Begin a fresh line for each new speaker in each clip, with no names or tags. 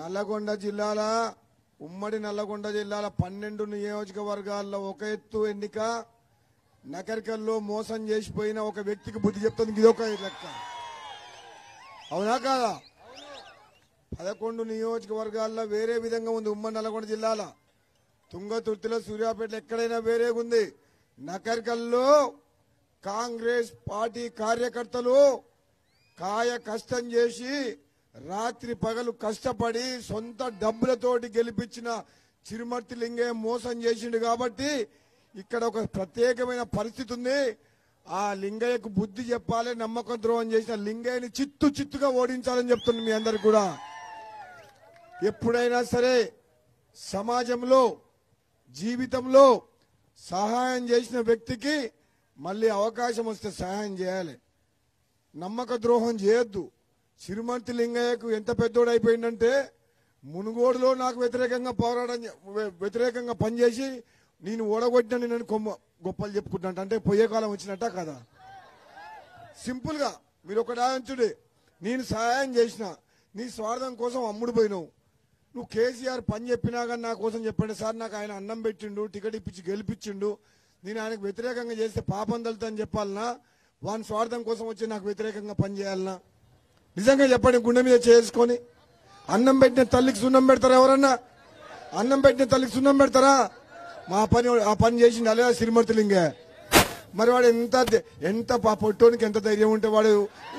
నల్లగొండ జిల్లాల ఉమ్మడి నల్లగొండ జిల్లాల పన్నెండు నియోజకవర్గాల్లో ఒక ఎత్తు ఎన్నిక నకరికల్లో మోసం చేసిపోయిన ఒక వ్యక్తికి బుద్ధి చెప్తుంది ఇది ఒక లెక్క అవునా కాదా పదకొండు నియోజకవర్గాల్లో వేరే విధంగా ఉంది ఉమ్మడి నల్గొండ జిల్లాల తుంగతుర్తిలో సూర్యాపేటలో ఎక్కడైనా వేరేగా ఉంది నకరికల్లో కాంగ్రెస్ పార్టీ కార్యకర్తలు కాయ కష్టం చేసి రాత్రి పగలు కష్టపడి సొంత డబ్బులతోటి గెలిపించిన చిరుమర్తి లింగయ్య మోసం చేసిండు కాబట్టి ఇక్కడ ఒక ప్రత్యేకమైన పరిస్థితి ఉంది ఆ లింగయ్యకు బుద్ధి చెప్పాలి నమ్మకం ద్రోహం చేసిన లింగయ్యని చిత్తు చిత్తుగా ఓడించాలని చెప్తుంది మీ అందరికి కూడా ఎప్పుడైనా సరే సమాజంలో జీవితంలో సహాయం చేసిన వ్యక్తికి మళ్ళీ అవకాశం వస్తే సహాయం చేయాలి నమ్మక ద్రోహం చేయొద్దు చిరుమంతి లింగయ్యకు ఎంత పెద్దోడు అయిపోయిందంటే మునుగోడులో నాకు వ్యతిరేకంగా పోరాటం చే- వ్య- వ్యతిరేకంగా పనిచేసి నేను ఓడగొట్టిన నేను కొమ్మ గొప్పలు చెప్పుకుంటా అంటే పోయే కాలం వచ్చినట్ట కదా సింపుల్ గా మీరు ఒకటి ఆలోచించుడి నేను సహాయం చేసిన నీ స్వార్థం కోసం అమ్ముడు పోయినావు నువ్వు కేసీఆర్ పని చెప్పినా కానీ నా కోసం చెప్పండి సార్ నాకు ఆయన అన్నం పెట్టిండు టికెట్ ఇప్పించి గెలిపించిండు నేను ఆయనకు వ్యతిరేకంగా చేస్తే పాపం తలుతా అని చెప్పాలనా వాని స్వార్థం కోసం వచ్చి నాకు వ్యతిరేకంగా పని చేయాలనా నిజంగా చెప్పండి గుండె మీద చేసుకొని అన్నం పెట్టిన తల్లికి సున్నం పెడతారా ఎవరన్నా అన్నం పెట్టిన తల్లికి సున్నం పెడతారా మా పని ఆ పని చేసింది అలే శ్రీమూర్తి లింగే మరి వాడు ఎంత ధై- ఎంత పా పొట్టోనికి ఎంత ధైర్యం ఉంటే వాడు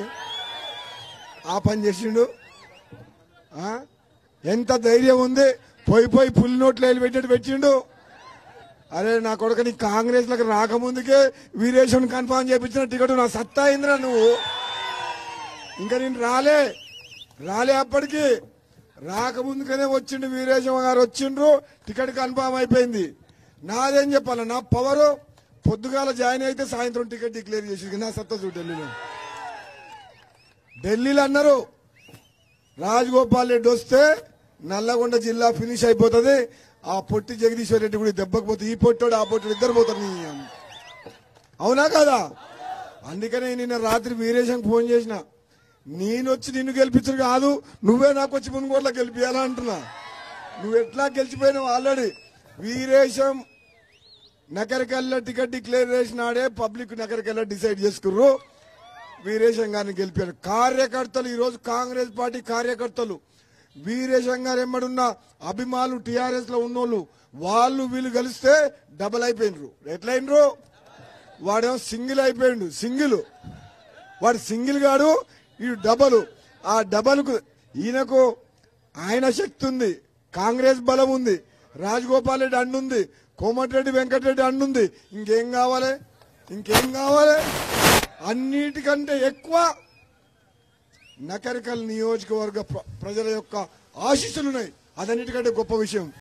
ఆ పని చేసిండు ఆ? ఎంత ధైర్యం ఉంది పోయి పోయి పులి నోట్లు వెళ్ళి పెట్టినట్టు పెట్టిండు అరే నా కొడుకు నీ కాంగ్రెస్ లకు రాకముందుకే వీరేశం కన్ఫామ్ చేయించిన టికెట్ నా సత్తా అయిందిరా నువ్వు ఇంకా నేను రాలే రాలే అప్పటికి రాకముందుకనే వచ్చిండు వీరేశం గారు వచ్చిండ్రు టికెట్ కన్ఫామ్ అయిపోయింది నాదేం చెప్పాలి నా పవర్ పొద్దుగాల జాయిన్ అయితే సాయంత్రం టికెట్ డిక్లేర్ చేసి నా సత్తా చూడు ఢిల్లీలో ఢిల్లీలో అన్నారు రాజగోపాల్ రెడ్డి వస్తే నల్లగొండ జిల్లా ఫినిష్ అయిపోతుంది ఆ పొట్టి జగదీశ్వర్ రెడ్డి కూడా దెబ్బకు పోతే ఈ పొట్టోడు ఆ పొట్టోడు ఇద్దరు పోతారు నీ అమ్మ. అవునా కదా అందుకనే నిన్న రాత్రి వీరేశంకి ఫోన్ చేసిన నేను వచ్చి నిన్ను గెలిపించరు కాదు నువ్వే నాకు వచ్చి మునుగోట్ల గెలిపియాలా అంటున్నా నువ్వు ఎట్లా గెలిచిపోయినావు ఆల్రెడీ వీరేశం నకరికల్లా టికెట్ డిక్లేర్ చేసినాడే పబ్లిక్ నకరికల్లా డిసైడ్ చేసుకుర్రు వీరేశం గారిని గెలిపారు కార్యకర్తలు ఈరోజు కాంగ్రెస్ పార్టీ కార్యకర్తలు వీరేశం గారు ఎమ్మడున్న అభిమానులు టిఆర్ఎస్ లో ఉన్నోళ్ళు వాళ్ళు వీళ్ళు కలిస్తే డబల్ అయిపోయినరు ఎట్లయినరు వాడేమో సింగిల్ అయిపోయిండు సింగిల్ వాడు సింగిల్ గాడు ఈ డబల్ ఆ డబల్ కు ఈయనకు ఆయన శక్తి ఉంది కాంగ్రెస్ బలం ఉంది రాజగోపాల్ రెడ్డి అండుంది కోమటిరెడ్డి వెంకటరెడ్డి అండుంది ఇంకేం కావాలి ఇంకేం కావాలి అన్నిటికంటే ఎక్కువ నకరికల్ నియోజకవర్గ ప్ర- ప్రజల యొక్క ఆశీస్సులున్నాయి అదన్నిటికంటే గొప్ప విషయం